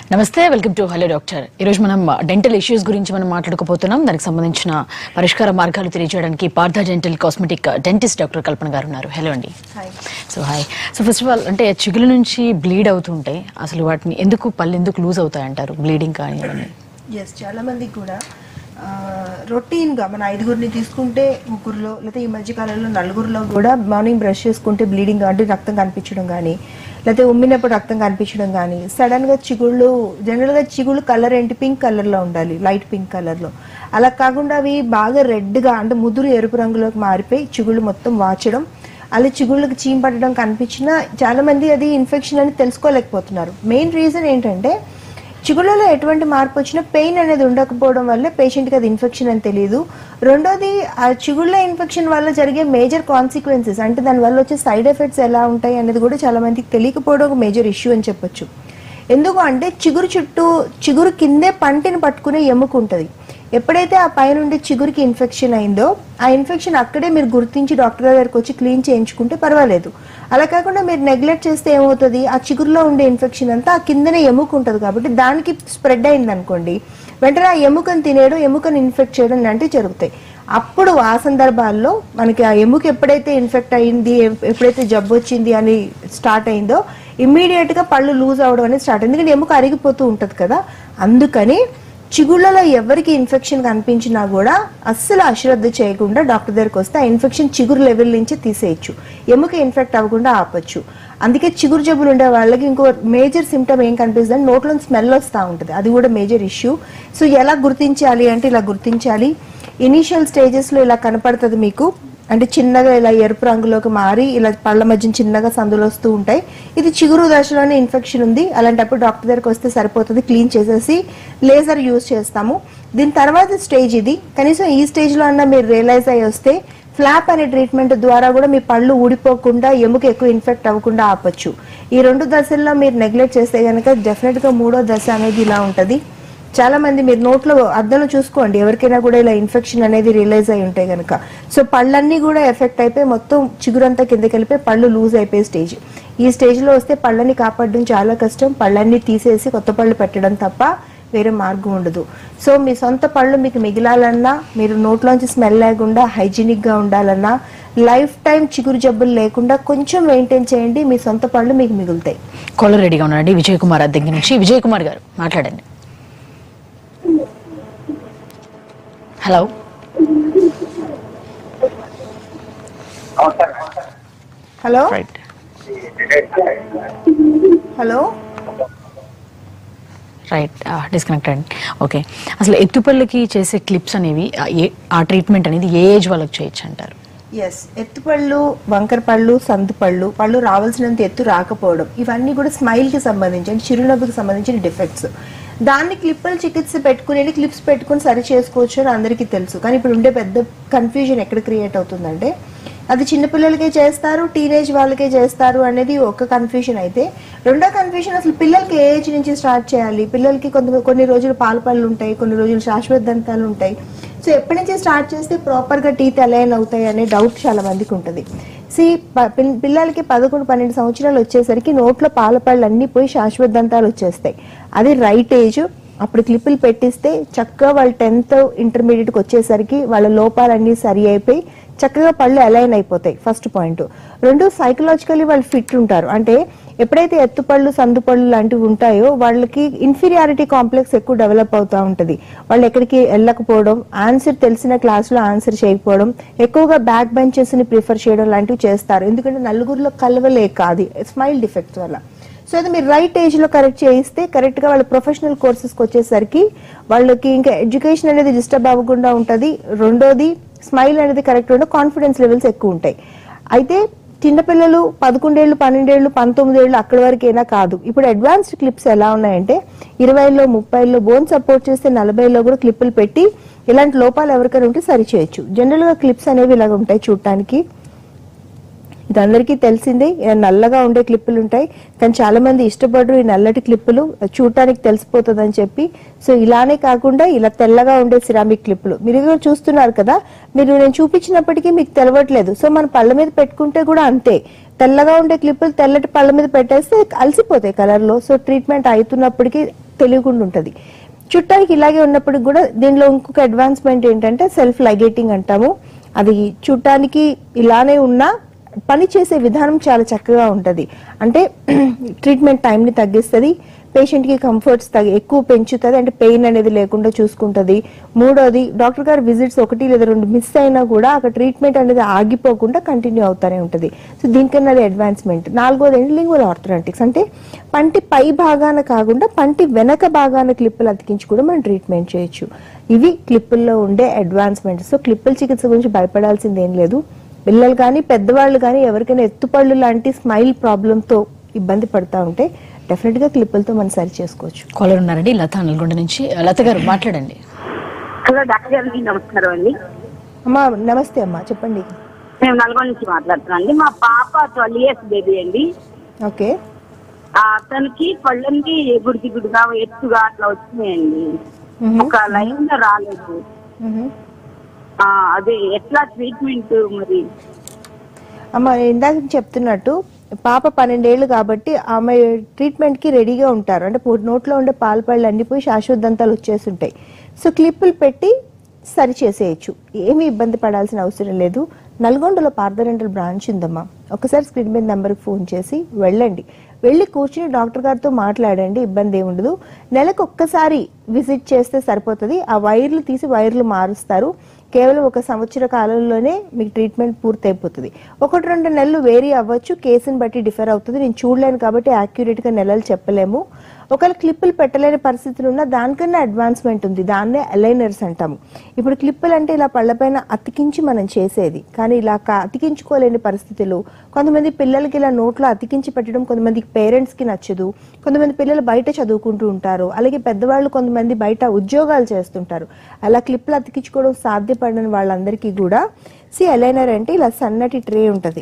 నమస్తే welcome to hello doctor ఈరోజు మనం డెంటల్ ఇష్యూస్ గురించి మనం మాట్లాడుకోబోతున్నాం దానికి సంబంధించిన పరిష్కార మార్గాలు తెలియజేయడానికి Partha dental cosmetic dentist doctor Kalpana గారు ఉన్నారు హలో అండి so hi so first of all అంటే చిగుల నుంచి బ్లీడ్ అవుతుంటాయి అసలు వాటిని ఎందుకు పళ్ళు ఎందుకు లూజ్ అవుతాయి అంటారు బ్లీడింగ్ కానీ అవన్నీ ఎస్ చాలా మందికి కూడా రొటీన్గా మన ఐదుగురిని తీసుకుంటే ముగ్గురులో లేకపోతే ఈ మధ్య కాలంలో నలుగురిలో కూడా మార్నింగ్ బ్రష్ చేసుకుంటే బ్లీడింగ్ అంటే రక్తం కనిపించడం కానీ లేకపోతే ఉమ్మినప్పుడు రక్తం కనిపించడం కానీ సడన్గా చిగుళ్ళు జనరల్గా చిగుళ్ళు కలర్ ఏంటి పింక్ కలర్లో ఉండాలి లైట్ పింక్ కలర్లో అలా కాకుండా అవి బాగా రెడ్గా అంటే ముదురు ఎరుపు రంగులోకి మారిపోయి చిగుళ్ళు మొత్తం వాచడం అలా చిగుళ్ళకి చీమ్ పట్టడం కనిపించినా చాలా మంది అది ఇన్ఫెక్షన్ అని తెలుసుకోలేకపోతున్నారు మెయిన్ రీజన్ ఏంటంటే చిగుళ్ళలో ఎటువంటి మార్పు వచ్చినా పెయిన్ అనేది ఉండకపోవడం వల్ల పేషెంట్కి అది ఇన్ఫెక్షన్ అని తెలియదు రెండోది ఆ చిగుళ్ళ ఇన్ఫెక్షన్ వల్ల జరిగే మేజర్ కాన్సిక్వెన్సెస్ అంటే దాని వల్ల వచ్చే సైడ్ ఎఫెక్ట్స్ ఎలా ఉంటాయి అనేది కూడా చాలా మందికి తెలియకపోవడం ఒక మేజర్ ఇష్యూ అని చెప్పొచ్చు ఎందుకు అంటే చిగురు చుట్టూ చిగురు కిందే పంటిని పట్టుకునే ఎముక ఉంటుంది ఎప్పుడైతే ఆ పైనుండి చిగురికి ఇన్ఫెక్షన్ అయిందో ఆ ఇన్ఫెక్షన్ అక్కడే మీరు గుర్తించి డాక్టర్ దగ్గరికి వచ్చి క్లీన్ చేయించుకుంటే పర్వాలేదు అలా కాకుండా మీరు నెగ్లెక్ట్ చేస్తే ఏమవుతుంది ఆ చిగురులో ఉండే ఇన్ఫెక్షన్ అంతా ఆ కిందనే ఎముక ఉంటుంది కాబట్టి దానికి స్ప్రెడ్ అయింది అనుకోండి వెంటనే ఆ ఎముకను తినేయడం ఎముకను ఇన్ఫెక్ట్ చేయడం లాంటివి జరుగుతాయి అప్పుడు ఆ సందర్భాల్లో మనకి ఆ ఎముక ఎప్పుడైతే ఇన్ఫెక్ట్ అయింది ఎప్- ఎప్పుడైతే జబ్బు వచ్చింది అని స్టార్ట్ అయిందో ఇమ్మీడియట్ గా పళ్ళు లూజ్ అవడం అనేది స్టార్ట్ ఎందుకంటే ఎముక అరిగిపోతూ ఉంటది కదా అందుకని చిగుళ్ళలో ఎవరికి ఇన్ఫెక్షన్ కనిపించినా కూడా అస్సలు అశ్రద్ధ చేయకుండా డాక్టర్ దగ్గరికి వస్తే ఆ ఇన్ఫెక్షన్ చిగురు లెవెల్ నుంచి తీసేయచ్చు ఎముక ఇన్ఫెక్ట్ అవ్వకుండా ఆపొచ్చు అందుకే చిగురు జబ్బులు ఉండే వాళ్ళకి ఇంకో మేజర్ సిమ్టమ్ ఏం కనిపిస్తుంది అంటే నోట్లో స్మెల్ వస్తూ ఉంటుంది అది కూడా మేజర్ ఇష్యూ సో ఎలా గుర్తించాలి అంటే ఇలా గుర్తించాలి ఇనీషియల్ స్టేజెస్లో ఇలా కనపడుతుంది మీకు అంటే చిన్నగా ఇలా ఎరుపు రంగులోకి మారి ఇలా పళ్ళ మధ్య చిన్నగా సందులు వస్తూ ఉంటాయి ఇది చిగురు దశలోనే ఇన్ఫెక్షన్ ఉంది అలాంటప్పుడు డాక్టర్ దగ్గరికి వస్తే సరిపోతుంది క్లీన్ చేసేసి లేజర్ యూజ్ చేస్తాము దీని తర్వాత స్టేజ్ ఇది కనీసం ఈ స్టేజ్లో అన్నా మీరు రియలైజ్ అయ్యి వస్తే ఫ్లాప్ అనే ట్రీట్మెంట్ ద్వారా కూడా మీ పళ్ళు ఊడిపోకుండా ఎముక ఎక్కువ ఇన్ఫెక్ట్ అవ్వకుండా ఆపొచ్చు ఈ రెండు దశల్లో మీరు నెగ్లెక్ట్ చేస్తే కనుక డెఫినెట్గా మూడో దశ అనేది ఇలా ఉంటుంది చాలా మంది మీరు నోట్లో అద్దంలో చూసుకోండి ఎవరికైనా కూడా ఇలా ఇన్ఫెక్షన్ అనేది రియలైజ్ అయి ఉంటాయి కనుక సో పళ్ళన్నీ కూడా ఎఫెక్ట్ అయిపోయి మొత్తం చిగురంతా కిందకి వెళ్ళిపోయి పళ్ళు లూజ్ అయిపోయే స్టేజ్ ఈ స్టేజ్లో వస్తే పళ్ళని కాపాడడం చాలా కష్టం పళ్ళన్నీ తీసేసి కొత్త పళ్ళు పెట్టడం తప్ప వేరే మార్గం ఉండదు సో మీ సొంత పళ్ళు మీకు మిగిలాలన్నా మీరు నోట్లోంచి స్మెల్ లేకుండా హైజీనిక్గా ఉండాలన్నా లైఫ్ టైం చిగురు జబ్బులు లేకుండా కొంచెం మెయింటైన్ చేయండి మీ సొంత పళ్ళు మీకు మిగులుతాయి కాలర్ రెడీగా ఉన్నారండి విజయ్ కుమార్ దగ్గర నుంచి విజయ్ కుమార్ గారు మాట్లాడండి hello hello right hello right disconnect అండి ఓకే అసలు ఎత్తుపళ్ళకి చేసే క్లిప్స్ అనేవి ఆ ఏ- ఆ ట్రీట్మెంట్ అనేది ఏ ఏజ్ వాళ్ళకి చేయొచ్చు అంటారు ఎస్ ఎత్తుపళ్ళు వంకర పళ్ళు సందు పళ్ళు పళ్ళు రావాల్సినంత ఎత్తు రాకపోవడం ఇవన్నీ కూడా స్మైల్ కి సంబంధించి అంటే చిరునవ్వుకి సంబంధించిన డిఫెక్ట్స్ దాన్ని క్లిప్పులు చికిత్స పెట్టుకుని క్లిప్స్ పెట్టుకుని సరి చేసుకోవచ్చు అని అందరికీ తెలుసు కానీ ఇప్పుడు ఉండే పెద్ద కన్ఫ్యూజన్ ఎక్కడ క్రియేట్ అవుతుందంటే అది చిన్నపిల్లలకే చేస్తారు టీనేజ్ వాళ్ళకే చేస్తారు అనేది ఒక కన్ఫ్యూజన్ అయితే రెండో కన్ఫ్యూజన్ అసలు పిల్లలకి ఏ ఏజ్ నుంచి స్టార్ట్ చేయాలి పిల్లలకి కొంత కొన్ని రోజులు పాల పళ్ళు ఉంటాయి కొన్ని రోజులు శాశ్వత దంతాలు ఉంటాయి సో ఎప్పటి నుంచి స్టార్ట్ చేస్తే ప్రాపర్గా టీత్ అలైన్ అవుతాయి అనే డౌట్ చాలా మందికి ఉంటుంది సి పిల్లలకి పదకొండు పన్నెండు సంవత్సరాలు వచ్చేసరికి నోట్లో పాల పళ్ళు అన్నీ పోయి శాశ్వత దంతాలు వచ్చేస్తాయి అది రైట్ ఏజ్ అప్పుడు క్లిప్పులు పెట్టిస్తే చక్కగా వాళ్ళు టెన్త్ ఇంటర్మీడియట్కి వచ్చేసరికి వాళ్ళ లోపాలన్నీ సరి అయిపోయి చక్కగా పళ్ళు అలైన్ అయిపోతాయి ఫస్ట్ పాయింట్ రెండు సైకలాజికల్లీ వాళ్ళు ఫిట్ ఉంటారు అంటే ఎప్పుడైతే ఎత్తుపళ్ళు సందుపళ్ళు లాంటివి ఉంటాయో వాళ్ళకి ఇన్ఫీరియారిటీ కాంప్లెక్స్ ఎక్కువ డెవలప్ అవుతూ ఉంటుంది వాళ్ళు ఎక్కడికి వెళ్ళకపోవడం ఆన్సర్ తెలిసిన క్లాస్లో ఆన్సర్ చేయకపోవడం ఎక్కువగా బ్యాక్ బెంచెస్ని ప్రిఫర్ చేయడం లాంటివి చేస్తారు ఎందుకంటే నలుగురిలో కలవలేక అది స్మైల్ డిఫెక్ట్స్ వల్ల సో అది మీరు రైట్ ఏజ్ లో కరెక్ట్ చేయిస్తే కరెక్ట్ గా వాళ్ళ ప్రొఫెషనల్ కోర్సెస్కి వచ్చేసరికి వాళ్ళకి ఇంకా ఎడ్యుకేషన్ అనేది డిస్టర్బ్ అవ్వకుండా ఉంటుంది రెండోది స్మైల్ అనేది కరెక్ట్ ఉండే కాన్ఫిడెన్స్ లెవెల్స్ ఎక్కువ ఉంటాయి అయితే చిన్నపిల్లలు పదకొండేళ్ళు పన్నెండేళ్ళు పంతొమ్మిదేళ్ళు అక్కడి వరకైనా కాదు ఇప్పుడు అడ్వాన్స్డ్ క్లిప్స్ ఎలా ఉన్నాయంటే ఇరవైలో ముప్పైలో బోన్ సపోర్ట్ చేస్తే నలభైలో కూడా క్లిప్పులు పెట్టి ఇలాంటి లోపాలు ఎవరికైనా ఉంటే సరి చేయొచ్చు జనరల్ గా క్లిప్స్ అనేవి ఇలాగ ఉంటాయి చూడటానికి ఇది అందరికీ తెలిసిందే ఇలా నల్లగా ఉండే క్లిప్పులు ఉంటాయి కానీ చాలా మంది ఇష్టపడరు ఈ నల్లటి క్లిప్పులు చూడటానికి తెలిసిపోతుంది అని చెప్పి సో ఇలానే కాకుండా ఇలా తెల్లగా ఉండే సిరామిక్ క్లిప్పులు మీరు కూడా చూస్తున్నారు కదా మీరు నేను చూపించినప్పటికీ మీకు తెలవట్లేదు సో మన పళ్ళ మీద పెట్టుకుంటే కూడా అంతే తెల్లగా ఉండే క్లిప్పులు తెల్లటి పళ్ళ మీద పెట్టేస్తే అలసిపోతాయి కలర్ లో సో ట్రీట్మెంట్ అవుతున్నప్పటికీ తెలియకుండా ఉంటుంది చుట్టానికి ఇలాగే ఉన్నప్పుడు కూడా దీనిలో ఇంకొక అడ్వాన్స్మెంట్ ఏంటంటే సెల్ఫ్ లైగేటింగ్ అంటాము అది చూడటానికి ఇలానే ఉన్నా పని చేసే విధానం చాలా చక్కగా ఉంటుంది అంటే ట్రీట్మెంట్ టైంని తగ్గిస్తుంది పేషెంట్కి కంఫర్ట్స్ తగ్గి ఎక్కువ పెంచుతుంది అంటే పెయిన్ అనేది లేకుండా చూసుకుంటుంది మూడోది డాక్టర్ గారు విజిట్స్ ఒకటి లేదా రెండు మిస్ అయినా కూడా అక్కడ ట్రీట్మెంట్ అనేది ఆగిపోకుండా కంటిన్యూ అవుతానే ఉంటుంది సో దీనికన్నా అది అడ్వాన్స్మెంట్ నాలుగోది ఏంటి లింగువల్ ఆర్థరాంటిక్స్ అంటే పంటి పై భాగాన కాకుండా పంటి వెనక భాగాన క్లిప్పులు అతికించి కూడా మనం ట్రీట్మెంట్ చేయొచ్చు ఇవి క్లిప్పుల్లో ఉండే అడ్వాన్స్మెంట్ సో క్లిప్పుల చికిత్స గురించి భయపడాల్సింది ఏం లేదు పిల్లలు కానీ పెద్దవాళ్ళు కానీ ఎవరికైనా ఎత్తుపళ్ళు లాంటి స్మైల్ ప్రాబ్లంతో ఇబ్బంది పడతా ఉంటే డెఫినెట్ గా క్లిప్పులతో మనం సరి చేసుకోవచ్చు కాలర్ ఉన్నారండి లత నల్గొండ నుంచి లత గారు మాట్లాడండి హలో డాక్టర్ గారికి నమస్కారం అండి అమ్మా నమస్తే అమ్మా చెప్పండి మేము నల్గొండ నుంచి మాట్లాడుతున్నాం అండి మా పాప ట్వెల్వ్ ఇయర్స్ బేబీ అండి ఓకే ఆ, తనకి పళ్ళనికి గుడికి గుడిగా ఎత్తుగా అట్లా వచ్చినాయండి మ్మ్. ఒక లైన్ లో రాలేదు మ్మ్. ఆ, అదే ఎట్లా ట్రీట్మెంట్ మరి అమ్మ నేను ఇందాక చెప్తున్నట్టు పాప పన్నెండేళ్ళు కాబట్టి ఆమె ట్రీట్మెంట్ కి రెడీగా ఉంటారు అంటే పూ- నోట్లో ఉండే పాలు పళ్ళు అన్నిపోయి శాశ్వత దంతాలు వచ్చేస్తుంటాయి సో క్లిప్పులు పెట్టి సరి చేసేయచ్చు ఏమీ ఇబ్బంది పడాల్సిన అవసరం లేదు నల్గొండలో పార్థరెంటల్ బ్రాంచ్ ఉందమ్మా ఒకసారి స్క్రీన్ మీద నెంబర్కి ఫోన్ చేసి వెళ్ళండి వెళ్ళి కూర్చుని డాక్టర్ గారితో మాట్లాడండి ఇబ్బంది ఏమి ఉండదు నెలకు ఒక్కసారి విజిట్ చేస్తే సరిపోతుంది ఆ వైర్లు తీసి వైర్లు మారుస్తారు కేవలం ఒక సంవత్సర కాలంలోనే మీకు ట్రీట్మెంట్ పూర్తయిపోతుంది ఒకటి రెండు నెలలు వేరీ అవ్వచ్చు కేసుని బట్టి డిఫర్ అవుతుంది నేను చూడలేను కాబట్టి accurate గా నెలలు చెప్పలేము ఒకవేళ క్లిప్పులు పెట్టలేని పరిస్థితులు ఉన్నా దానికన్నా అడ్వాన్స్మెంట్ ఉంది దాన్నే అలైనర్స్ అంటాము ఇప్పుడు క్లిప్పులు అంటే ఇలా పళ్ళపైన అతికించి మనం చేసేది కానీ ఇలా కా- అతికించుకోలేని పరిస్థితులు కొంతమంది పిల్లలకి ఇలా నోట్లో అతికించి పెట్టడం కొంతమంది పేరెంట్స్ కి నచ్చదు కొంతమంది పిల్లలు బయట చదువుకుంటూ ఉంటారు అలాగే పెద్దవాళ్ళు కొంతమంది బయట ఉద్యోగాలు చేస్తుంటారు అలా క్లిప్లు అతికించుకోవడం సాధ్యపడని వాళ్ళందరికీ కూడా సి అలైనర్ అంటే ఇలా సన్నటి ట్రే ఉంటుంది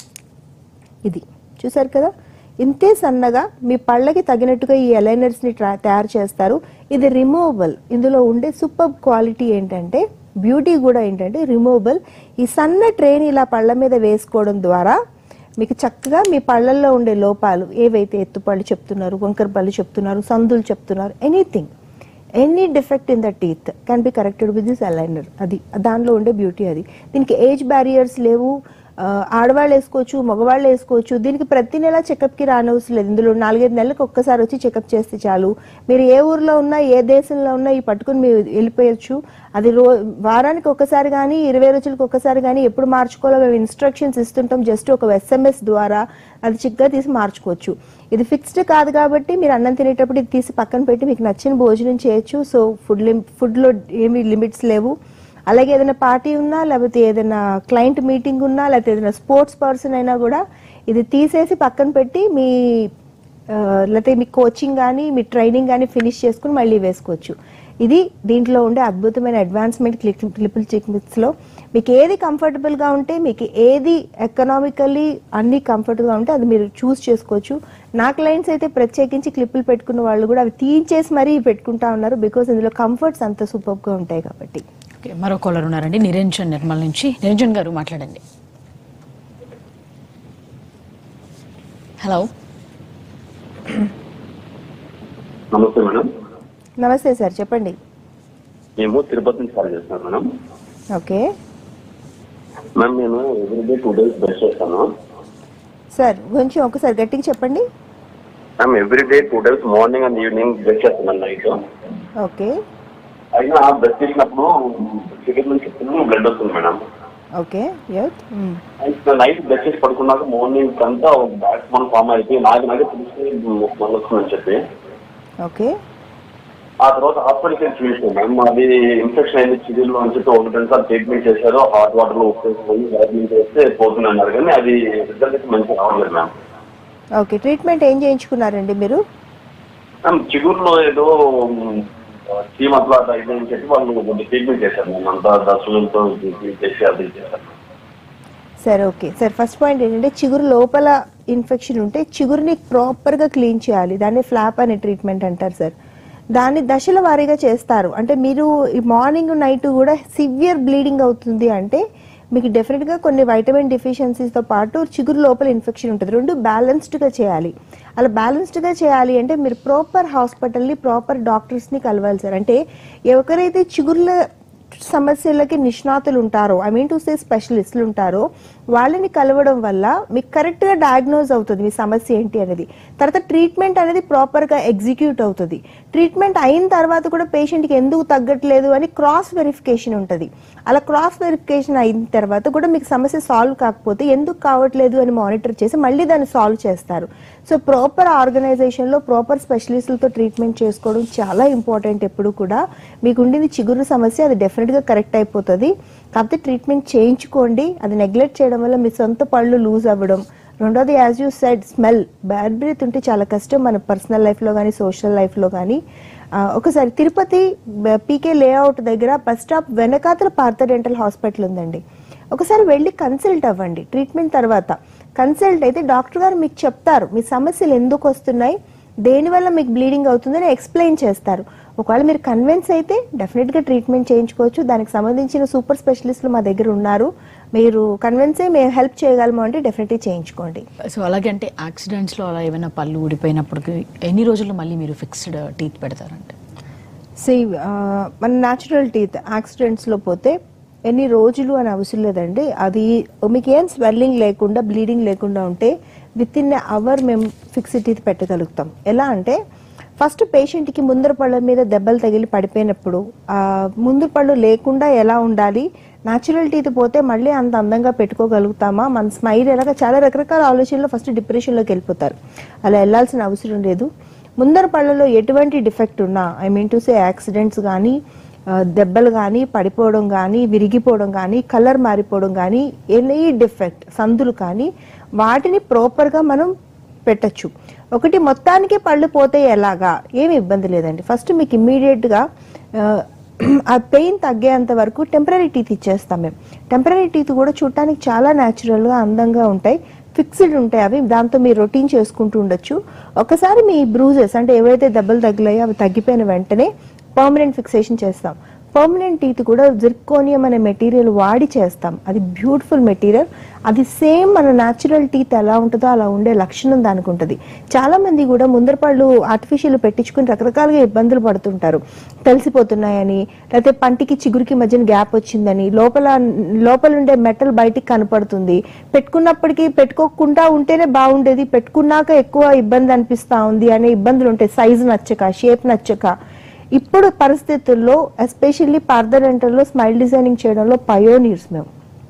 ఇది చూసారు కదా ఇంతే సన్నగా మీ పళ్ళకి తగినట్టుగా ఈ అలైనర్స్ ని ట్రా- తయారు చేస్తారు ఇది రిమూవబుల్ ఇందులో ఉండే సూపర్ క్వాలిటీ ఏంటంటే బ్యూటీ కూడా ఏంటంటే రిమూవబుల్ ఈ సన్న ట్రేని ఇలా పళ్ళ మీద వేసుకోవడం ద్వారా మీకు చక్కగా మీ పళ్ళల్లో ఉండే లోపాలు ఏవైతే ఎత్తుపళ్ళు చెప్తున్నారు వంకర పళ్ళు చెప్తున్నారు సందులు చెప్తున్నారు anything any defect in the teeth can be corrected with this aligner అది దానిలో ఉండే బ్యూటీ అది దీనికి ఏజ్ బ్యారియర్స్ లేవు ఆ, ఆడవాళ్ళు వేసుకోవచ్చు మగవాళ్ళు వేసుకోవచ్చు దీనికి ప్రతి నెల చెకప్కి రానవసరం లేదు ఇందులో నాలుగైదు నెలలకు ఒక్కసారి వచ్చి చెకప్ చేస్తే చాలు మీరు ఏ ఊర్లో ఉన్నా ఏ దేశంలో ఉన్నా ఈ పట్టుకుని మీరు వెళ్ళిపోయచ్చు అది రో వారానికి ఒక్కసారి కానీ ఇరవై రోజులకు ఒక్కసారి కానీ ఎప్పుడు మార్చుకోవాలో మేము ఇన్స్ట్రక్షన్స్ ఇస్తుంటాం జస్ట్ ఒక ఎస్ఎంఎస్ ద్వారా అది చిక్గా తీసి మార్చుకోవచ్చు ఇది ఫిక్స్డ్ కాదు కాబట్టి మీరు అన్నం తినేటప్పుడు ఇది తీసి పక్కన పెట్టి మీకు నచ్చిన భోజనం చేయొచ్చు సో ఫుడ్ లిమ్ ఫుడ్లో ఏమీ లిమిట్స్ లేవు అలాగే ఏదైనా పార్టీ ఉన్నా లేకపోతే ఏదైనా క్లయింట్ మీటింగ్ ఉన్నా లేకపోతే ఏదైనా స్పోర్ట్స్ పర్సన్ అయినా కూడా ఇది తీసేసి పక్కన పెట్టి మీ ఆ, లేకపోతే మీ కోచింగ్ కానీ మీ ట్రైనింగ్ కానీ ఫినిష్ చేసుకుని మళ్ళీ వేసుకోవచ్చు ఇది దీంట్లో ఉండే అద్భుతమైన అడ్వాన్స్మెంట్ క్లిక్ క్లిపుల్ చిక్మిక్స్లో మీకు ఏది కంఫర్టబుల్గా ఉంటే మీకు ఏది ఎకనామికల్లీ అన్ని కంఫర్ట్గా ఉంటే అది మీరు చూస్ చేసుకోవచ్చు నా క్లయింట్స్ అయితే ప్రత్యేకించి క్లిప్పులు పెట్టుకున్న వాళ్ళు కూడా అవి తీయించేసి మరీ పెట్టుకుంటా ఉన్నారు బికాస్ ఇందులో కంఫర్ట్స్ అంత సూపర్గా ఉంటాయి కాబట్టి ఓకే మరో కాలర్ ఉన్నారండి నిరంజన్ నిర్మల్ నుంచి నిరంజన్ గారు మాట్లాడండి హలో నమస్తే మేడం నమస్తే సార్ చెప్పండి మేము తిరుపతి నుంచి కాల్ చేస్తున్నాం మేడం ఓకే మ్యామ్ నేను ఎవ్రీడే టూ డేస్ బ్రష్ చేస్తాను సార్ కొంచెం ఒకసారి గట్టిగా చెప్పండి ma'am everyday two days morning and evening brush చేస్తున్నాను నైట్ ఓకే అయినా బ్రష్ చేసినప్పుడు చికెన్ నుంచి బ్లడ్ వస్తుంది మేడం ఓకే యత్ అయితే నైట్ బ్రష్ చేసి పడుకున్నాక మార్నింగ్ అంతా బ్యాక్ మన ఫామ్ అయిపోయి నాకు నాకే తెలిసి మళ్ళీ వస్తుందని చెప్పి ఓకే ఆ తర్వాత హాస్పిటల్కి వెళ్ళి చూసాను మ్యామ్ అది ఇన్ఫెక్షన్ అయింది చిగురులో అని చెప్పి ఒకటి రెండు సార్లు ట్రీట్మెంట్ చేశారు హాట్ వాటర్ లో ఉప్పు వేసుకొని ట్రీట్మెంట్ చేస్తే పోతుంది అన్నారు కానీ అది రిజల్ట్ అయితే మంచిగా రావట్లేదు మ్యామ్ ఓకే ట్రీట్మెంట్ ఏం చేయించుకున్నారండి మీరు మ్యామ్ చిగురులో ఏదో చీమ అట్లా అట్లా ఇది అని చెప్పి వాళ్ళు కొద్దిగా ట్రీట్మెంట్ చేశారు మ్యామ్ అంతా దర్శనంతో ట్రీట్మెంట్ చేసి అది చేశారు సరే ఓకే సార్ ఫస్ట్ పాయింట్ ఏంటంటే చిగురు లోపల ఇన్ఫెక్షన్ ఉంటే చిగురుని ప్రాపర్గా క్లీన్ చేయాలి దాన్ని ఫ్లాప్ అనే ట్రీట్మెంట్ అంటారు సార్ దాన్ని దశల వారీగా చేస్తారు అంటే మీరు ఈ మార్నింగ్ నైట్ కూడా సివియర్ బ్లీడింగ్ అవుతుంది అంటే మీకు డెఫినెట్గా కొన్ని వైటమిన్ డిఫిషియన్సీస్తో పాటు చిగురు లోపల ఇన్ఫెక్షన్ ఉంటుంది రెండు బ్యాలెన్స్డ్గా చేయాలి అలా బ్యాలెన్స్డ్గా చేయాలి అంటే మీరు ప్రాపర్ హాస్పిటల్ని ప్రాపర్ డాక్టర్స్ని కలవాలి సార్ అంటే ఎవరైతే చిగుర్ల సమస్యలకి నిష్ణాతులు ఉంటారో ఐ మీన్ టు సే స్పెషలిస్టులు ఉంటారో వాళ్ళని కలవడం వల్ల మీకు కరెక్ట్గా డయాగ్నోజ్ అవుతుంది మీ సమస్య ఏంటి అనేది తర్వాత ట్రీట్మెంట్ అనేది ప్రాపర్గా ఎగ్జిక్యూట్ అవుతుంది ట్రీట్మెంట్ అయిన తర్వాత కూడా పేషెంట్కి ఎందుకు తగ్గట్లేదు అని క్రాస్ వెరిఫికేషన్ ఉంటుంది అలా క్రాస్ వెరిఫికేషన్ అయిన తర్వాత కూడా మీకు సమస్య సాల్వ్ కాకపోతే ఎందుకు కావట్లేదు అని మానిటర్ చేసి మళ్ళీ దాన్ని సాల్వ్ చేస్తారు సో ప్రాపర్ ఆర్గనైజేషన్లో ప్రాపర్ స్పెషలిస్టులతో ట్రీట్మెంట్ చేసుకోవడం చాలా ఇంపార్టెంట్ ఎప్పుడు కూడా మీకు ఉండింది చిగురు సమస్య అది డెఫినెట్గా కరెక్ట్ అయిపోతుంది కాకపోతే ట్రీట్మెంట్ చేయించుకోండి అది నెగ్లెక్ట్ చేయడం వల్ల మీ సొంత పళ్ళు లూజ్ అవ్వడం రెండోది as you said smell bad breath ఉంటే చాలా కష్టం మన పర్సనల్ లైఫ్లో కానీ సోషల్ లైఫ్లో కానీ ఒకసారి తిరుపతి పీకే లేఅవుట్ దగ్గర బస్ స్టాప్ వెనకాతల పార్థ డెంటల్ హాస్పిటల్ ఉందండి ఒకసారి వెళ్ళి కన్సల్ట్ అవ్వండి ట్రీట్మెంట్ తర్వాత కన్సల్ట్ అయితే డాక్టర్ గారు మీకు చెప్తారు మీ సమస్యలు ఎందుకు వస్తున్నాయి దేనివల్ల మీకు బ్లీడింగ్ అవుతుందని ఎక్స్ప్లెయిన్ చేస్తారు ఒకవేళ మీరు కన్విన్స్ అయితే డెఫినెట్గా ట్రీట్మెంట్ చేయించుకోవచ్చు దానికి సంబంధించిన సూపర్ స్పెషలిస్టులు మా దగ్గర ఉన్నారు మీరు కన్విన్స్ అయ్యి మేము హెల్ప్ చేయగలము అంటే డెఫినెట్గా చేయించుకోండి సో అలాగే అంటే యాక్సిడెంట్స్లో అలా ఏమైనా పళ్ళు ఊడిపోయినప్పటికి ఎన్ని రోజుల్లో మళ్ళీ మీరు ఫిక్స్డ్ టీత్ పెడతారంటే సి మన న్యాచురల్ టీత్ యాక్సిడెంట్స్లో పోతే ఎన్ని రోజులు అని అవసరం లేదండి అది మీకు ఏం స్వెల్లింగ్ లేకుండా బ్లీడింగ్ లేకుండా ఉంటే విత్ ఇన్ అవర్ మేము ఫిక్స్డ్ టీత్ పెట్టగలుగుతాం ఎలా అంటే ఫస్ట్ పేషెంట్కి ముందర పళ్ళ మీద దెబ్బలు తగిలి పడిపోయినప్పుడు ఆ ముందు పళ్ళు లేకుండా ఎలా ఉండాలి న్యాచురల్ టీత్ పోతే మళ్ళీ అంత అందంగా పెట్టుకోగలుగుతామా మన స్మైల్ ఎలాగ చాలా రకరకాల ఆలోచనలో ఫస్ట్ డిప్రెషన్లోకి వెళ్ళిపోతారు అలా వెళ్ళాల్సిన అవసరం లేదు ముందర పళ్ళలో ఎటువంటి డిఫెక్ట్ ఉన్నా I mean to say accidents కానీ ఆ, దెబ్బలు కానీ పడిపోవడం కానీ విరిగిపోవడం కానీ కలర్ మారిపోవడం కానీ ఎనీ డిఫెక్ట్ సందులు కానీ వాటిని ప్రాపర్గా మనం పెట్టచ్చు ఒకటి మొత్తానికి పళ్ళు పోతే ఎలాగా ఏమి ఇబ్బంది లేదండి ఫస్ట్ మీకు ఇమ్మీడియట్గా ఆ పెయిన్ తగ్గేంత వరకు టెంపరీ టీత్ ఇచ్చేస్తాం మేము టెంపరీ టీత్ కూడా చూడటానికి చాలా న్యాచురల్గా అందంగా ఉంటాయి ఫిక్స్డ్ ఉంటాయి అవి దాంతో మీరు రొటీన్ చేసుకుంటూ ఉండొచ్చు ఒకసారి మీ బ్రూజెస్ అంటే ఏవైతే దెబ్బలు తగిలాయో అవి తగ్గిపోయిన వెంటనే పర్మనెంట్ ఫిక్సేషన్ చేస్తాం పర్మనెంట్ టీత్ కూడా జిర్కోనియం అనే మెటీరియల్ వాడి చేస్తాం అది బ్యూటిఫుల్ మెటీరియల్ అది సేమ్ మన న్యాచురల్ టీత్ ఎలా ఉంటుందో అలా ఉండే లక్షణం దానికి ఉంటుంది చాలా మంది కూడా ముందర పళ్ళు ఆర్టిఫిషియల్ పెట్టించుకుని రకరకాలుగా ఇబ్బందులు పడుతుంటారు తెలిసిపోతున్నాయని లేకపోతే పంటికి చిగురికి మధ్యన గ్యాప్ వచ్చిందని లోపల లోపల ఉండే మెటల్ బయటికి కనపడుతుంది పెట్టుకున్నప్పటికీ పెట్టుకోకుండా ఉంటేనే బాగుండేది పెట్టుకున్నాక ఎక్కువ ఇబ్బంది అనిపిస్తా ఉంది అనే ఇబ్బందులు ఉంటాయి సైజు నచ్చక షేప్ నచ్చక ఇప్పుడు పరిస్థితుల్లో ఎస్పెషల్లీ పార్దడెంటల్లో స్మైల్ డిజైనింగ్ చేయడంలో పయోనీర్స్ మేము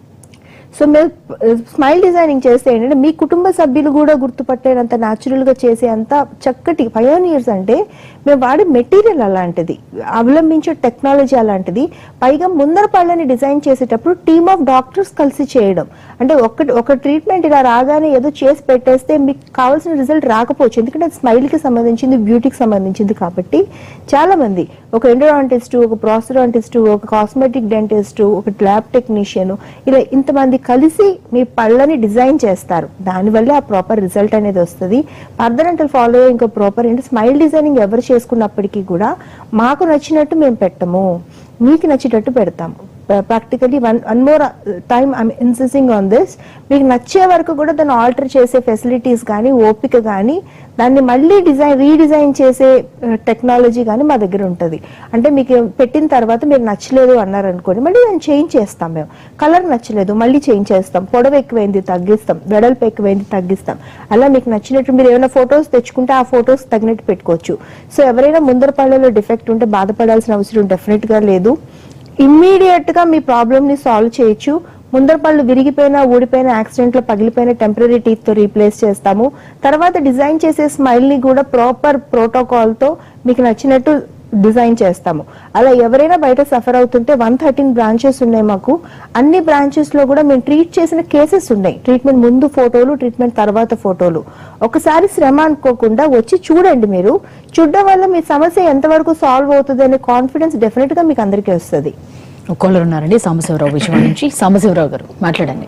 సో మేము స్మైల్ డిజైనింగ్ చేస్తే ఏంటంటే మీ కుటుంబ సభ్యులు కూడా గుర్తుపట్టేంత న్యాచురల్ గా చేసే అంత చక్కటి పయోనియర్స్ అంటే మేము వాడే మెటీరియల్ అలాంటిది అవలంబించే టెక్నాలజీ అలాంటిది పైగా ముందర పళ్ళని డిజైన్ చేసేటప్పుడు టీమ్ ఆఫ్ డాక్టర్స్ కలిసి చేయడం అంటే ఒక ఒక ట్రీట్మెంట్ ఇలా రాగానే ఏదో చేసి పెట్టేస్తే మీకు కావాల్సిన రిజల్ట్ రాకపోవచ్చు ఎందుకంటే అది స్మైల్ కి సంబంధించింది బ్యూటీకి సంబంధించింది కాబట్టి చాలా మంది ఒక ఎండోడాంటిస్ట్ ఒక ప్రాస్టడాంటిస్ట్ ఒక కాస్మెటిక్ డెంటిస్ట్ ఒక ల్యాబ్ టెక్నీషియన్ ఇలా ఇంతమంది కలిసి మీ పళ్ళని డిజైన్ చేస్తారు దానివల్ల ఆ ప్రాపర్ రిజల్ట్ అనేది వస్తుంది పర్దనంటల్ ఫాలో అయ్యే ఇంకో ప్రాపర్ ఏంటి స్మైల్ డిజైనింగ్ ఎవరు చేసుకున్నప్పటికీ కూడా మాకు నచ్చినట్టు మేము పెట్టము మీకు నచ్చేటట్టు పెడతాము practically one one more time I'm insisting on this మీకు నచ్చే వరకు కూడా దాన్ని ఆల్టర్ చేసే ఫెసిలిటీస్ కానీ ఓపిక కానీ దాన్ని మళ్ళీ డిజైన్ రీడిజైన్ చేసే టెక్నాలజీ కానీ మా దగ్గర ఉంటుంది అంటే మీకు పెట్టిన తర్వాత మీరు నచ్చలేదు అన్నారు అనుకోండి మళ్ళీ దాన్ని చేంజ్ చేస్తాం మేము కలర్ నచ్చలేదు మళ్ళీ చేంజ్ చేస్తాం పొడవు ఎక్కువైంది తగ్గిస్తాం వెడల్పు ఎక్కువైంది తగ్గిస్తాం అలా మీకు నచ్చినట్టు మీరు ఏమైనా ఫొటోస్ తెచ్చుకుంటే ఆ ఫొటోస్ తగినట్టు పెట్టుకోవచ్చు సో ఎవరైనా ముందర పళ్ళలో డిఫెక్ట్ ఉంటే బాధపడాల్సిన అవసరం డెఫినెట్ గా లేదు ఇమ్మీడియట్ గా మీ ప్రాబ్లమ్ ని సాల్వ్ చేయొచ్చు ముందర పళ్ళు విరిగిపోయిన ఊడిపోయిన యాక్సిడెంట్ లో పగిలిపోయిన టెంపరీ టీత్ తో రీప్లేస్ చేస్తాము తర్వాత డిజైన్ చేసే స్మైల్ ని కూడా ప్రాపర్ ప్రోటోకాల్ తో మీకు నచ్చినట్టు డిజైన్ చేస్తాము అలా ఎవరైనా బయట సఫర్ అవుతుంటే వన్ థర్టీన్ బ్రాంచెస్ ఉన్నాయి మాకు అన్ని బ్రాంచెస్ లో కూడా మేము ట్రీట్ చేసిన కేసెస్ ఉన్నాయి ట్రీట్మెంట్ ముందు ఫోటోలు ట్రీట్మెంట్ తర్వాత ఫోటోలు ఒకసారి శ్రమ అనుకోకుండా వచ్చి చూడండి మీరు చూడడం వల్ల మీ సమస్య ఎంతవరకు సాల్వ్ అవుతుంది అనే కాన్ఫిడెన్స్ డెఫినెట్ గా మీకు అందరికీ వస్తుంది ఒక్కళ్ళు ఉన్నారండి సాంబశివరావు విజయవాడ నుంచి సాంబశివరావు గారు మాట్లాడండి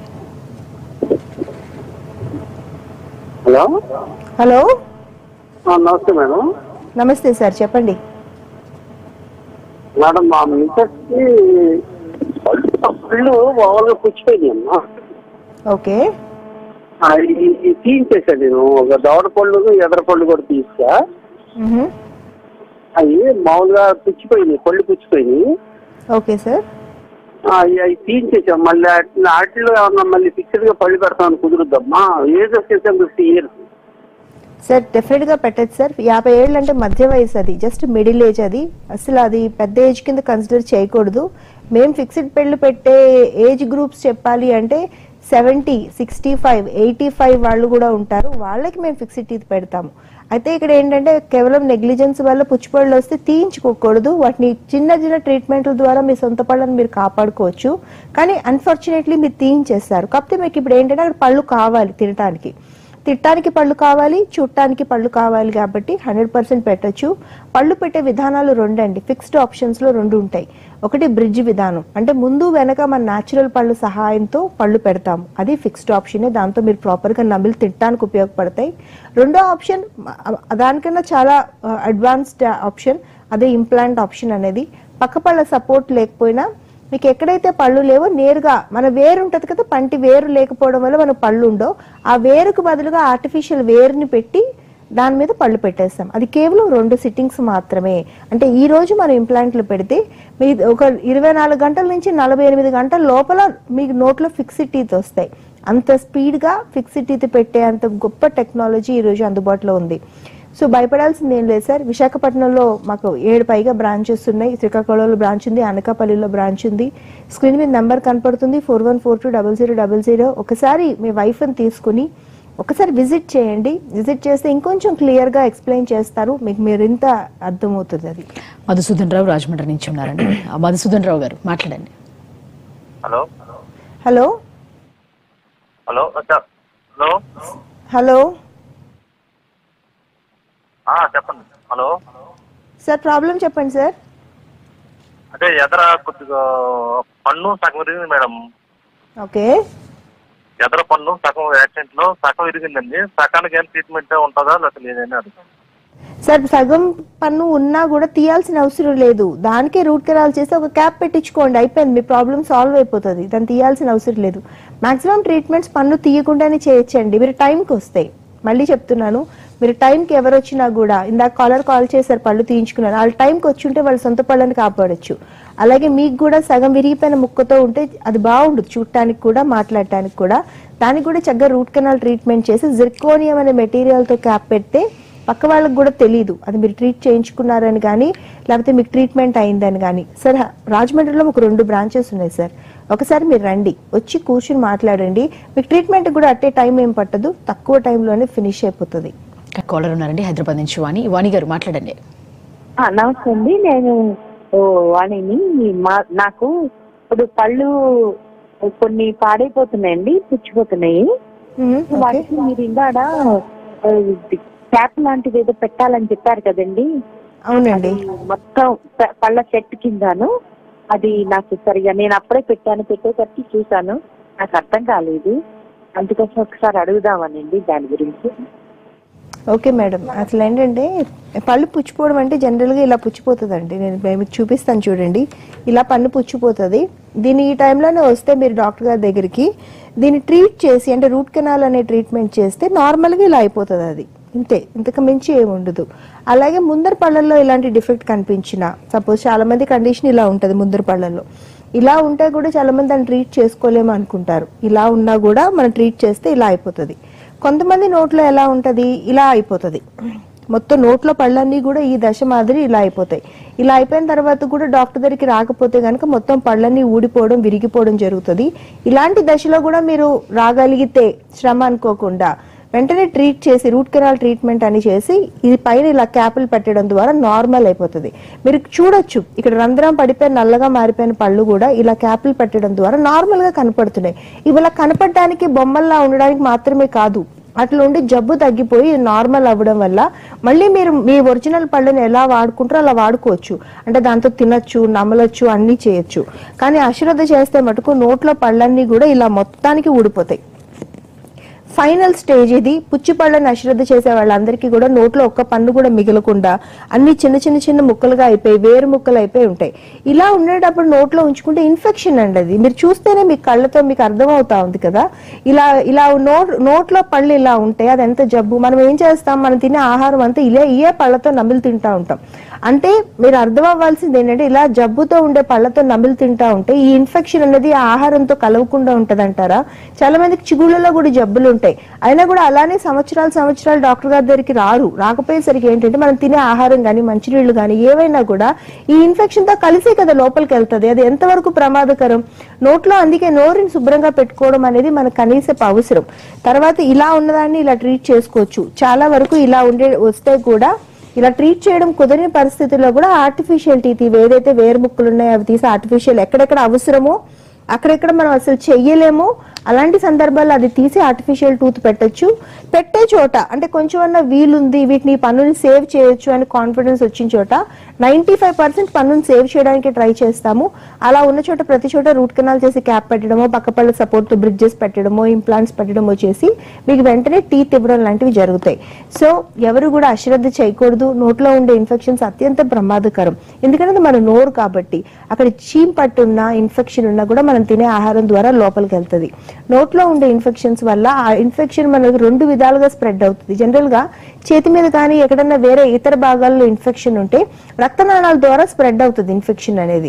హలో హలో ఆ, నమస్తే మేడం నమస్తే సార్ చెప్పండి మేడం మా మిస్సెస్ కి పళ్ళు మామూలుగా పుచ్చిపోయినాయి అమ్మా ఓకే ఆ, ఈ- ఈ తీయించేసాను నేను ఒక దవడ పళ్ళు ఎదర పళ్ళు కూడా తీసా మ్హూ. అవి మామూలుగా పుచ్చిపోయినాయి పళ్ళు పుచ్చిపోయినాయి ఓకే సార్ ఆ, అవి అవి తీయించేసాం మళ్ళీ వాటి- వాటిలో ఏమన్నా మళ్ళీ ఫిక్స్డ్ గా పళ్ళు పెడతామని కుదురుద్దమ్మా ఏజ్ వచ్చేసాం ఫిఫ్టీ ఇయర్స్ సార్ డెఫినెట్ గా పెట్టచ్చు సార్ యాభై ఏళ్ళు అంటే మధ్య వయసు అది జస్ట్ మిడిల్ ఏజ్ అది అసలు అది పెద్ద ఏజ్ కింద కన్సిడర్ చేయకూడదు మేము ఫిక్స్డ్ పెళ్లి పెట్టే ఏజ్ గ్రూప్స్ చెప్పాలి అంటే seventy sixty five eighty five వాళ్ళు కూడా ఉంటారు వాళ్ళకి మేము ఫిక్స్డ్ టీత్ పెడతాము అయితే ఇక్కడ ఏంటంటే కేవలం నెగ్లిజెన్స్ వల్ల పుచ్చిపళ్ళు వస్తే తీయించుకోకూడదు వాటిని చిన్న చిన్న ట్రీట్మెంట్ల ద్వారా మీ సొంత పళ్ళని మీరు కాపాడుకోవచ్చు కానీ అన్ఫార్చునేట్లీ మీరు తీయించేస్తారు కాకపోతే మీకు ఇప్పుడు ఏంటంటే అక్కడ పళ్ళు కావాలి తినడానికి తిట్టడానికి పళ్ళు కావాలి చూడటానికి పళ్ళు కావాలి కాబట్టి హండ్రెడ్ పర్సెంట్ పెట్టచ్చు పళ్ళు పెట్టే విధానాలు రెండండి ఫిక్స్డ్ ఆప్షన్స్లో రెండు ఉంటాయి ఒకటి బ్రిడ్జ్ విధానం అంటే ముందు వెనక మన న్యాచురల్ పళ్ళు సహాయంతో పళ్ళు పెడతాము అది ఫిక్స్డ్ ఆప్షనే దాంతో మీరు ప్రాపర్గా నమిలి తిట్టడానికి ఉపయోగపడతాయి రెండో ఆప్షన్ మ- దానికన్నా చాలా అడ్వాన్స్డ్ ఆప్షన్ అదే ఇంప్లాంట్ ఆప్షన్ అనేది పక్క పళ్ళ సపోర్ట్ లేకపోయినా మీకు ఎక్కడైతే పళ్ళు లేవో నేరుగా మన వేరు ఉంటుంది కదా పంటి వేరు లేకపోవడం వల్ల మన పళ్ళు ఉండో ఆ వేరుకు బదులుగా ఆర్టిఫిషియల్ వేరుని పెట్టి దాని మీద పళ్ళు పెట్టేస్తాం అది కేవలం రెండు సిట్టింగ్స్ మాత్రమే అంటే ఈ రోజు మనం ఇంప్లాంట్లు పెడితే మీ ఒక ఇరవై నాలుగు గంటల నుంచి నలభై ఎనిమిది గంటల లోపల మీకు నోట్లో ఫిక్స్డ్ టీత్ వస్తాయి అంత స్పీడ్గా ఫిక్స్డ్ టీత్ పెట్టే అంత గొప్ప టెక్నాలజీ ఈ రోజు అందుబాటులో ఉంది సో భయపడాల్సింది ఏం లేదు సార్ విశాఖపట్నంలో మాకు ఏడు పైగా బ్రాంచెస్ ఉన్నాయి శ్రీకాకుళంలో బ్రాంచ్ ఉంది అనకాపల్లిలో బ్రాంచ్ ఉంది స్క్రీన్ మీద నెంబర్ కనపడుతుంది four one four two double zero double zero ఒకసారి మీ వైఫ్ని తీసుకుని ఒకసారి విజిట్ చేయండి విజిట్ చేస్తే ఇంకొంచెం క్లియర్గా ఎక్స్ప్లెయిన్ చేస్తారు మీకు మరింత అర్థమవుతుంది అది మధుసూదన్ రావు రాజమండ్రి నుంచి ఉన్నారండి ఆ మధుసూదన్ రావు గారు మాట్లాడండి hello hello hello sir hello hello ఆ, చెప్పండి హలో సార్ ప్రాబ్లం చెప్పండి సార్ అదే ఎదర కొద్దిగా పన్ను సగం ఇరిగింది మేడం ఓకే ఎదర పన్ను సగం యాక్సిడెంట్ లో సగం ఇరిగిందండి సగానికి ఏం ట్రీట్మెంట్ ఉంటుందా లేకపోతే లేదని అడుగుతాను సార్ సగం పన్ను ఉన్నా కూడా తీయాల్సిన అవసరం లేదు దానికే రూట్ కెనాల్ చేసి ఒక క్యాప్ పెట్టించుకోండి అయిపోయింది మీ ప్రాబ్లం సాల్వ్ అయిపోతుంది దాన్ని తీయాల్సిన అవసరం లేదు మాక్సిమం ట్రీట్మెంట్స్ పన్ను తీయకుండానే చేయొచ్చండి మీరు టైంకి వస్తాయి మళ్ళీ చెప్తున్నాను మీరు టైంకి ఎవరు వచ్చినా కూడా ఇందాక కాలర్ కాల్ చేశారు పళ్ళు తీయించుకున్నారు వాళ్ళ టైంకి వచ్చి ఉంటే వాళ్ళ సొంత పళ్ళని కాపాడొచ్చు అలాగే మీకు కూడా సగం విరిగిపోయిన ముక్కతో ఉంటే అది బాగుండదు చూడటానికి కూడా మాట్లాడటానికి కూడా దానికి కూడా చక్కగా రూట్ కెనాల్ ట్రీట్మెంట్ చేసి జిర్కోనియం అనే మెటీరియల్తో క్యాప్ పెడితే పక్క వాళ్ళకి కూడా తెలియదు అది మీరు ట్రీట్ చేయించుకున్నారని కానీ లేకపోతే మీకు ట్రీట్మెంట్ అయిందని కానీ సార్ రాజమండ్రిలో ఒక రెండు బ్రాంచెస్ ఉన్నాయి సార్ ఒకసారి మీరు రండి వచ్చి కూర్చుని మాట్లాడండి మీకు ట్రీట్మెంట్ కూడా అట్టే టైం ఏం పట్టదు తక్కువ టైంలోనే ఫినిష్ అయిపోతుంది కాలర్ ఉన్నారండి హైదరాబాద్ నుంచి వాణి వాణి గారు మాట్లాడండి ఆ, నమస్తే అండి నేను ఓ, వాణిని మా నాకు ఇప్పుడు పళ్ళు కొన్ని పాడైపోతున్నాయండి పుచ్చిపోతున్నాయి మ్మ్, ఓకే వాటికి మీరు ఇందాడ క్యాప్ లాంటిది ఏదో పెట్టాలని చెప్పారు కదండి అవునండి మొత్తం ప- పళ్ళ సెట్ కిందాను అది నాకు సరిగా నేను అప్పుడే పెట్టాను పెట్టేసరికి చూసాను నాకు అర్థం కాలేదు అందుకోసం ఒకసారి అడుగుదామనండి దాని గురించి ఓకే మేడం అసలు ఏంటంటే పళ్ళు పుచ్చిపోవడం అంటే జనరల్గా ఇలా పుచ్చిపోతుందండి నేను మీకు చూపిస్తాను చూడండి ఇలా పన్ను పుచ్చిపోతుంది దీని ఈ టైంలోనే వస్తే మీరు డాక్టర్ గారి దగ్గరికి దీన్ని ట్రీట్ చేసి అంటే రూట్ కెనాల్ అనే ట్రీట్మెంట్ చేస్తే నార్మల్గా ఇలా అయిపోతుంది అది ఇంతే ఇంతకు మించి ఏమి ఉండదు అలాగే ముందర పళ్ళల్లో ఇలాంటి డిఫెక్ట్ కనిపించిన సపోజ్ చాలా మంది కండిషన్ ఇలా ఉంటుంది ముందర పళ్ళల్లో ఇలా ఉంటే కూడా చాలా మంది దాన్ని ట్రీట్ చేసుకోలేము అనుకుంటారు ఇలా ఉన్నా కూడా మనం ట్రీట్ చేస్తే ఇలా అయిపోతుంది కొంతమంది నోట్లో ఎలా ఉంటది ఇలా అయిపోతుంది మొత్తం నోట్లో పళ్ళన్నీ కూడా ఈ దశ మాదిరి ఇలా అయిపోతాయి ఇలా అయిపోయిన తర్వాత కూడా డాక్టర్ దగ్గరికి రాకపోతే కనుక మొత్తం పళ్ళన్నీ ఊడిపోవడం విరిగిపోవడం జరుగుతుంది ఇలాంటి దశలో కూడా మీరు రాగలిగితే శ్రమ అనుకోకుండా వెంటనే ట్రీట్ చేసి రూట్ కెనాల్ ట్రీట్మెంట్ అని చేసి ఇది పైన ఇలా క్యాపులు పెట్టడం ద్వారా నార్మల్ అయిపోతుంది మీరు చూడొచ్చు ఇక్కడ రంధ్రం పడిపోయిన నల్లగా మారిపోయిన పళ్ళు కూడా ఇలా క్యాపులు పెట్టడం ద్వారా నార్మల్ గా కనపడుతున్నాయి ఇవాళ కనపడడానికి బొమ్మల్లా ఉండడానికి మాత్రమే కాదు అట్లా ఉండి జబ్బు తగ్గిపోయి నార్మల్ అవ్వడం వల్ల మళ్ళీ మీరు మీ ఒరిజినల్ పళ్ళని ఎలా వాడుకుంటారో అలా వాడుకోవచ్చు అంటే దాంతో తినొచ్చు నమలొచ్చు అన్నీ చేయొచ్చు కానీ అశ్రద్ధ చేస్తే మటుకు నోట్లో పళ్ళన్నీ కూడా ఇలా మొత్తానికి ఊడిపోతాయి ఫైనల్ స్టేజ్ ఇది పుచ్చిపళ్ళని అశ్రద్ధ చేసే వాళ్ళందరికీ కూడా నోట్లో ఒక్క పన్ను కూడా మిగలకుండా అన్ని చిన్న చిన్న చిన్న ముక్కలుగా అయిపోయి వేరు ముక్కలు అయిపోయి ఉంటాయి ఇలా ఉండేటప్పుడు నోట్లో ఉంచుకుంటే ఇన్ఫెక్షన్ అండి అది మీరు చూస్తేనే మీ కళ్ళతో మీకు అర్థమవుతా ఉంది కదా ఇలా ఇలా నోట్ నోట్లో పళ్ళు ఇలా ఉంటాయి అది ఎంత జబ్బు మనం ఏం చేస్తాం మనం తినే ఆహారం అంతా ఇలా ఇయే పళ్ళతో నమిలి తింటా ఉంటాం అంటే మీరు అర్థం అవ్వాల్సింది ఏంటంటే ఇలా జబ్బుతో ఉండే పళ్ళతో నమిలి తింటా ఉంటే ఈ ఇన్ఫెక్షన్ అనేది ఆ ఆహారంతో కలవకుండా ఉంటదంటారా చాలా మందికి చిగుళ్ళలో కూడా జబ్బులు ఉంటాయి అయినా కూడా అలానే సంవత్సరాలు సంవత్సరాలు డాక్టర్ గారి దగ్గరికి రారు రాకపోయేసరికి ఏంటంటే మనం తినే ఆహారం కానీ మంచినీళ్ళు కానీ ఏవైనా కూడా ఈ ఇన్ఫెక్షన్ తో కలిసే కదా లోపలికి వెళ్తది అది ఎంతవరకు ప్రమాదకరం నోట్లో అందుకే నోరుని శుభ్రంగా పెట్టుకోవడం అనేది మనకు కనీసపు అవసరం తర్వాత ఇలా ఉన్నదాన్ని ఇలా ట్రీట్ చేసుకోవచ్చు చాలా వరకు ఇలా ఉండే వస్తే కూడా ఇలా ట్రీట్ చేయడం కుదరని పరిస్థితుల్లో కూడా ఆర్టిఫిషియల్ టీత్ ఇవి ఏదైతే వేరు ముక్కలు ఉన్నాయో అవి తీసి ఆర్టిఫిషియల్ ఎక్కడెక్కడ అవసరమో అక్కడెక్కడ మనం అసలు చెయ్యలేము అలాంటి సందర్భాల్లో అది తీసి ఆర్టిఫిషియల్ టూత్ పెట్టొచ్చు పెట్టే చోట అంటే కొంచెం అన్న వీలుంది వీటిని ఈ పన్నుని సేవ్ చేయొచ్చు అని కాన్ఫిడెన్స్ వచ్చిన చోట నైంటీ ఫైవ్ పర్సెంట్ పన్నుని సేవ్ చేయడానికి ట్రై చేస్తాము అలా ఉన్న చోట ప్రతి చోట రూట్ కెనాల్ చేసి క్యాప్ పెట్టడమో పక్కపళ్ళ సపోర్ట్ బ్రిడ్జెస్ పెట్టడమో ఇంప్లాంట్స్ పెట్టడమో చేసి మీకు వెంటనే టీత్ ఇవ్వడం లాంటివి జరుగుతాయి సో ఎవరు కూడా అశ్రద్ధ చేయకూడదు నోట్లో ఉండే ఇన్ఫెక్షన్స్ అత్యంత ప్రమాదకరం ఎందుకంటే అది మన నోరు కాబట్టి అక్కడ చీమ్ పట్టున్నా ఇన్ఫెక్షన్ ఉన్నా కూడా మనం తినే ఆహారం ద్వారా లోపలికి వెళ్తుంది నోట్లో ఉండే ఇన్ఫెక్షన్స్ వల్ల ఆ ఇన్ఫెక్షన్ మనకు రెండు విధాలుగా స్ప్రెడ్ అవుతుంది జనరల్ గా చేతి మీద కానీ ఎక్కడన్నా వేరే ఇతర భాగాల్లో ఇన్ఫెక్షన్ ఉంటే రక్తనాళాల ద్వారా స్ప్రెడ్ అవుతుంది ఇన్ఫెక్షన్ అనేది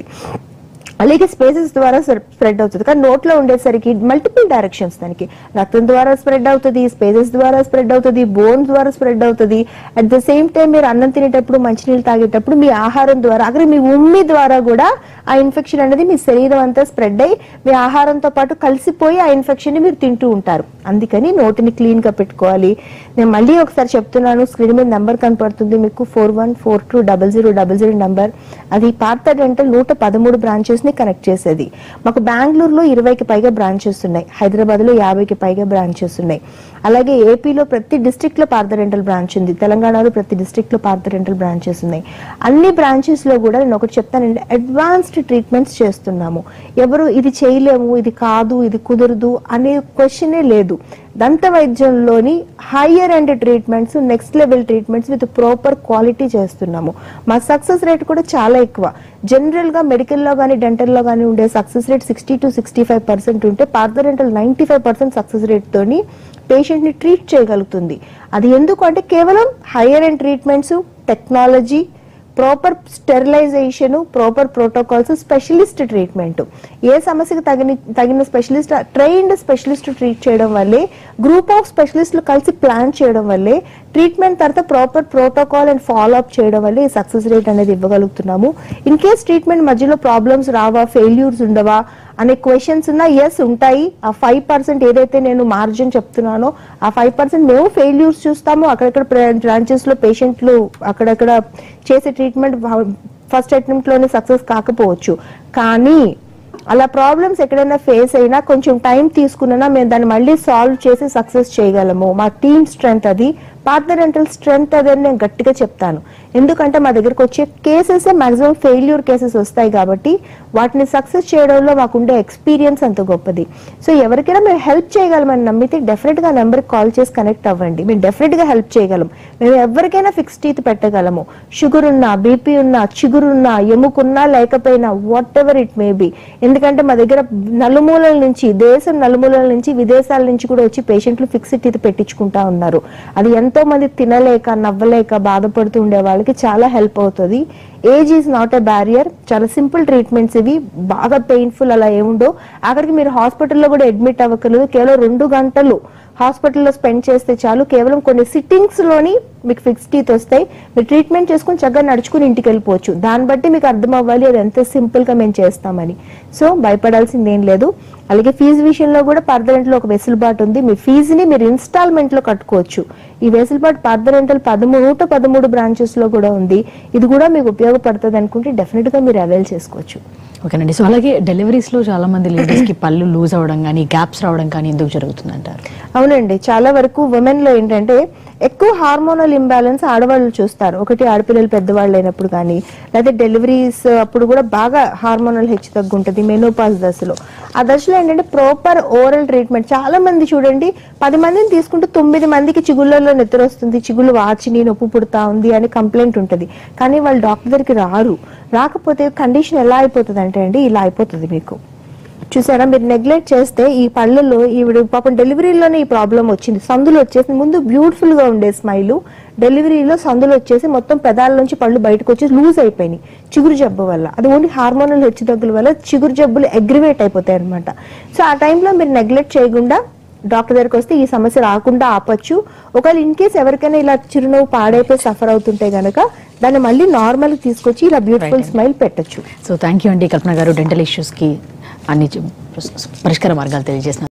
అలాగే స్పేసెస్ ద్వారా స్ప్రెడ్ అవుతుంది కానీ నోట్లో ఉండేసరికి మల్టిపుల్ డైరెక్షన్స్ దానికి రక్తం ద్వారా స్ప్రెడ్ అవుతుంది స్పేసెస్ ద్వారా స్ప్రెడ్ అవుతుంది బోన్ ద్వారా స్ప్రెడ్ అవుతుంది అట్ ద సేమ్ టైం మీరు అన్నం తినేటప్పుడు మంచినీళ్ళు తాగేటప్పుడు మీ ఆహారం ద్వారా అక్కడ మీ ఉమ్మి ద్వారా కూడా ఆ ఇన్ఫెక్షన్ అనేది మీ శరీరం అంతా స్ప్రెడ్ అయ్యి మీ ఆహారంతో పాటు కలిసిపోయి ఆ ఇన్ఫెక్షన్ ని మీరు తింటూ ఉంటారు అందుకని నోటిని క్లీన్ గా పెట్టుకోవాలి నేను మళ్ళీ ఒకసారి చెప్తున్నాను స్క్రీన్ మీద నెంబర్ కనపడుతుంది మీకు four one four two double zero double zero number అది పార్థ డెంటల్ నూట పదమూడు బ్రాంచెస్ ని కనెక్ట్ చేసేది మాకు బెంగళూరులో ఇరవైకి పైగా బ్రాంచెస్ ఉన్నాయి హైదరాబాద్ లో యాభైకి పైగా బ్రాంచెస్ ఉన్నాయి అలాగే ఏపీలో ప్రతి డిస్ట్రిక్ట్ లో పార్థ డెంటల్ బ్రాంచ్ ఉంది తెలంగాణలో ప్రతి డిస్ట్రిక్ట్ లో పార్థ డెంటల్ బ్రాంచెస్ ఉన్నాయి అన్ని బ్రాంచెస్ లో కూడా నేను ఒకటి చెప్తానండి అడ్వాన్స్డ్ ట్రీట్మెంట్స్ చేస్తున్నాము ఎవరు ఇది చేయలేము ఇది కాదు ఇది కుదరదు అనే క్వశ్చనే లేదు దంత వైద్యంలోని higher and treatments next level treatments with proper quality చేస్తున్నాము మా సక్సెస్ రేట్ కూడా చాలా ఎక్కువ జనరల్ గా మెడికల్ లో కానీ డెంటల్ లో కానీ ఉండే success rate sixty two sixty five percent ఉంటే Partha dental ninety five percent success rate తోని పేషెంట్ ని ట్రీట్ చేయగలుగుతుంది అది ఎందుకు అంటే కేవలం higher and treatments technology proper sterilization proper protocols specialist treatment ఏ సమస్యకు తగిన తగిన స్పెషలిస్ట్ ట్రైన్డ్ స్పెషలిస్ట్ ట్రీట్ చేయడం వల్లే గ్రూప్ ఆఫ్ స్పెషలిస్టులు కలిసి ప్లాన్ చేయడం వల్లే ట్రీట్మెంట్ తర్వాత proper protocol and follow up చేయడం వల్లే ఈ సక్సెస్ రేట్ అనేది ఇవ్వగలుగుతున్నాము ఇన్ కేస్ ట్రీట్మెంట్ మధ్యలో ప్రాబ్లమ్స్ రావా ఫెయిల్యూర్స్ ఉండవా అనే క్వశ్చన్స్ ఉన్నా ఎస్ ఉంటాయి ఆ ఫైవ్ పర్సెంట్ ఏదైతే నేను మార్జిన్ చెప్తున్నానో ఆ ఫైవ్ పర్సెంట్ మేము ఫెయిల్యూర్స్ చూస్తాము అక్కడక్కడ బ్రాంచెస్ లో పేషెంట్లు అక్కడక్కడ చేసే ట్రీట్మెంట్ ఫస్ట్ అటెంప్ట్ లోనే సక్సెస్ కాకపోవచ్చు కానీ అలా ప్రాబ్లమ్స్ ఎక్కడైనా ఫేస్ అయినా కొంచెం టైం తీసుకున్నా మేము దాన్ని మళ్ళీ సాల్వ్ చేసి సక్సెస్ చేయగలము మా టీమ్ స్ట్రెంగ్త్ అది పార్ట్నర్ రెంటల్ స్ట్రెంగ్త్ అది అని నేను గట్టిగా చెప్తాను ఎందుకంటే మా దగ్గరకు వచ్చే కేసెస్ మాక్సిమం ఫెయిల్యూర్ కేసెస్ వస్తాయి కాబట్టి వాటిని సక్సెస్ చేయడంలో మాకుండే ఎక్స్పీరియన్స్ అంత గొప్పది సో ఎవరికైనా మేము హెల్ప్ చేయగలమని నమ్మితే డెఫినెట్ గా నెంబర్ కాల్ చేసి కనెక్ట్ అవ్వండి మేము డెఫినెట్ గా హెల్ప్ చేయగలం మేము ఎవరికైనా ఫిక్స్ టీత్ పెట్టగలము షుగర్ ఉన్నా బీపీ ఉన్నా చిగురున్నా ఎముకున్నా లేకపోయినా whatever it may be ఎందుకంటే మా దగ్గర నలుమూలల నుంచి దేశం నలుమూలల నుంచి విదేశాల నుంచి కూడా వచ్చి పేషెంట్లు ఫిక్స్డ్ టీత్ పెట్టించుకుంటా ఉన్నారు అది ఎంతో మంది తినలేక నవ్వలేక బాధపడుతూ ఉండే వాళ్ళకి చాలా హెల్ప్ అవుతుంది age is not a barrier చాలా సింపుల్ ట్రీట్మెంట్స్ ఇవి బాగా పెయిన్ఫుల్ అలా ఏముండో అక్కడికి మీరు హాస్పిటల్లో కూడా అడ్మిట్ అవ్వకలేదు కేవలం రెండు గంటలు హాస్పిటల్లో స్పెండ్ చేస్తే చాలు కేవలం కొన్ని సిట్టింగ్స్ లోని మీకు ఫిక్స్ టీత్ వస్తాయి మీరు ట్రీట్మెంట్ చేసుకుని చక్కగా నడుచుకుని ఇంటికి వెళ్ళిపోవచ్చు దాన్ని బట్టి మీకు అర్థం అవ్వాలి అది ఎంత సింపుల్ గా మేము చేస్తామని సో భయపడాల్సింది ఏం లేదు అలాగే ఫీజు విషయంలో కూడా పర్దరెంట్లో ఒక వెసులుబాటు ఉంది మీ ఫీజుని మీరు ఇన్స్టాల్మెంట్ లో కట్టుకోవచ్చు ఈ వెసులుబాటు పర్దరెంటల్ పదమూడు నూట పదమూడు బ్రాంచెస్ లో కూడా ఉంది ఇది కూడా మీకు ఉపయోగపడుతుంది అనుకుంటే డెఫినెట్ గా మీరు అవైల్ చేసుకోవచ్చు ఓకేనండి సో అలాగే డెలివరీస్ లో చాలా మంది లేడీస్ కి పళ్ళు లూజ్ అవ్వడం కానీ గ్యాప్స్ రావడం కానీ ఎందుకు జరుగుతుంది అంటారు అవునండి చాలా వరకు ఉమెన్ లో ఏంటంటే ఎక్కువ హార్మోనల్ ఇంబ్యాలెన్స్ ఆడవాళ్ళు చూస్తారు ఒకటి ఆడపిల్లలు పెద్దవాళ్ళు అయినప్పుడు కానీ లేదా డెలివరీస్ అప్పుడు కూడా బాగా హార్మోనల్ హెచ్చు తగ్గు ఉంటుంది మెనోపాస్ దశలో ఆ దశలో ఏంటంటే ప్రాపర్ ఓరల్ ట్రీట్మెంట్ చాలా మంది చూడండి పది మందిని తీసుకుంటే తొమ్మిది మందికి చిగుళ్ళలో నిద్ర వస్తుంది చిగుళ్ళు వాచిని నొప్పి పుడతా ఉంది అని కంప్లైంట్ ఉంటుంది కానీ వాళ్ళు డాక్టర్ దగ్గరికి రారు రాకపోతే కండిషన్ ఎలా అయిపోతుంది అంటే అండి ఇలా అయిపోతుంది మీకు చూసారా మీరు నెగ్లెక్ట్ చేస్తే ఈ పళ్ళలో ఈవిడ పాపం డెలివరీలోనే ఈ ప్రాబ్లం వచ్చింది సందులు వచ్చేసి ముందు బ్యూటిఫుల్ గా ఉండే స్మైల్ డెలివరీలో సందులు వచ్చేసి మొత్తం పెదాల నుంచి పళ్ళు బయటకు వచ్చి లూజ్ అయిపోయినాయి చిగురు జబ్బు వల్ల అది ఓన్లీ హార్మోనల్ హెచ్చుతగ్గుల వల్ల చిగురు జబ్బులు అగ్రివేట్ అయిపోతాయి అనమాట సో ఆ టైంలో మీరు నెగ్లెక్ట్ చేయకుండా డాక్టర్ దగ్గరికి వస్తే ఈ సమస్య రాకుండా ఆపొచ్చు ఒకవేళ ఇన్ కేస్ ఎవరికైనా ఇలా చిరునవ్వు పాడైపోయి సఫర్ అవుతుంటే గనక దాన్ని మళ్ళీ నార్మల్ తీసుకొచ్చి ఇలా బ్యూటిఫుల్ స్మైల్ పెట్టొచ్చు సో థ్యాంక్ యూ అండి కల్పన గారు డెంటల్ ఇష్యూస్కి అన్ని పరిష్కార మార్గాలు తెలియజేసిన